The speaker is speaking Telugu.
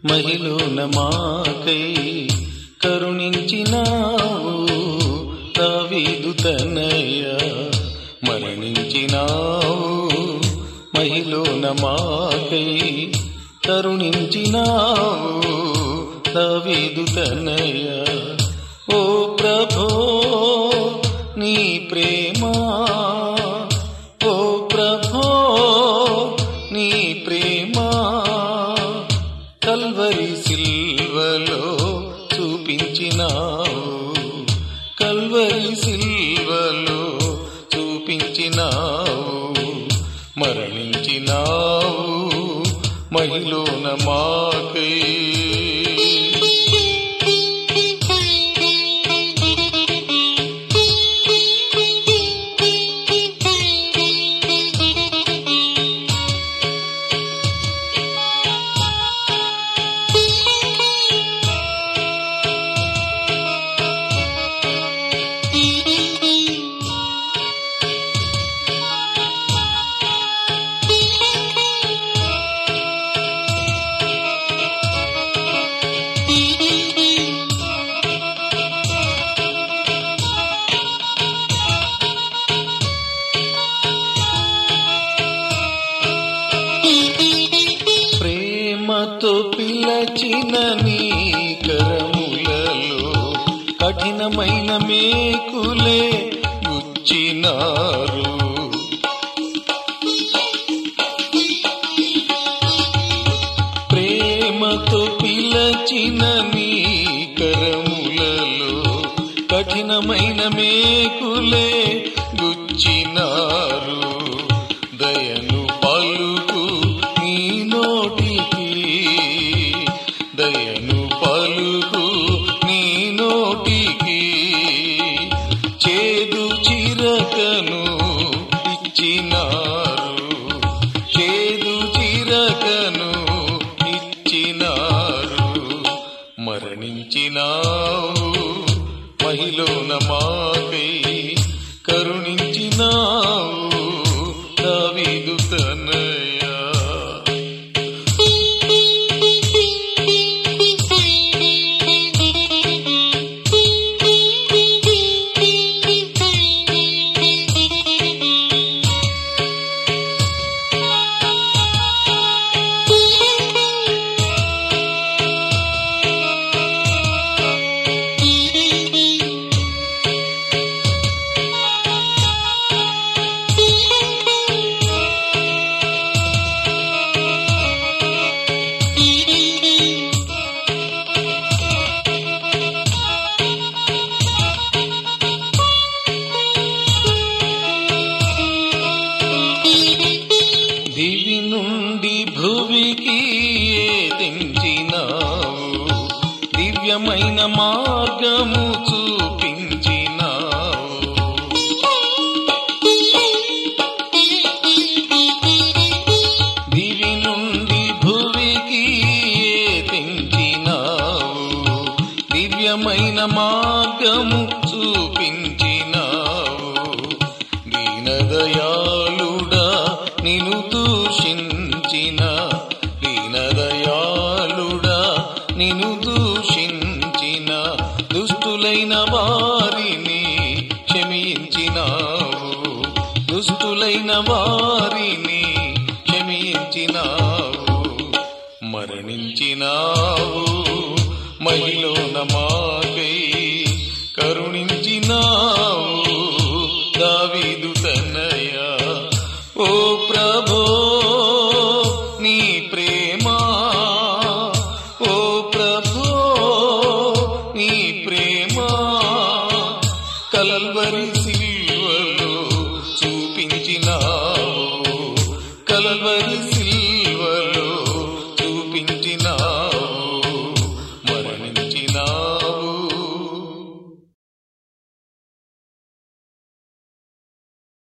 మహిళన మాకై కరుణించినావు దావీదు తనయ మరణించినావు మహిళన మాకై కరుణించినావు దావీదు తనయ ఓ ప్రభో నీ ప్రేమ ఓ ప్రభో నీ ప్రేమ కల్వరి సిల్వలో చూపించినావు కల్వరి సిల్వలో చూపించినావు మరణించినావు మహిళన మాకై ప్రేమతో పిలచిన నీ కరములలో కఠినమైన మేకులే గుచ్చినారు ప్రేమతో పిలచిన నీ కరములలో కఠినమైన మేకులే గుచ్చినారు దయను పలుకు నీ నోటికి దయను పలుకు నీ నోటికి చేదు చిరకను ఇచ్చినారు చేదు చిరకను ఇచ్చినారు మరణించినావు మహిళన మాకై కరుణించినావు దావీదు తనయా దివి నుండి భువికి తెంచినావు దివ్యమైన మార్గము చూపించినావు దివి నుండి భువికి తెంచినావు దివ్యమైన మార్గము చూపించినావు దీనదయాళుడా నిను దూషించిన దీనదయాళుడా నిను దూషించిన దుష్టులైన వారిని క్షమించినావు దుష్టులైన వారిని క్షమించినావు మరణించినావు మహిళన మాకై కరుణించినావు దావీదు తనయ ఓ ప్రభో నీ ప్రేమ ఓ ప్రభో నీ ప్రేమ కలల్వరి సిల్వలో చూపించినావు కలల్వరి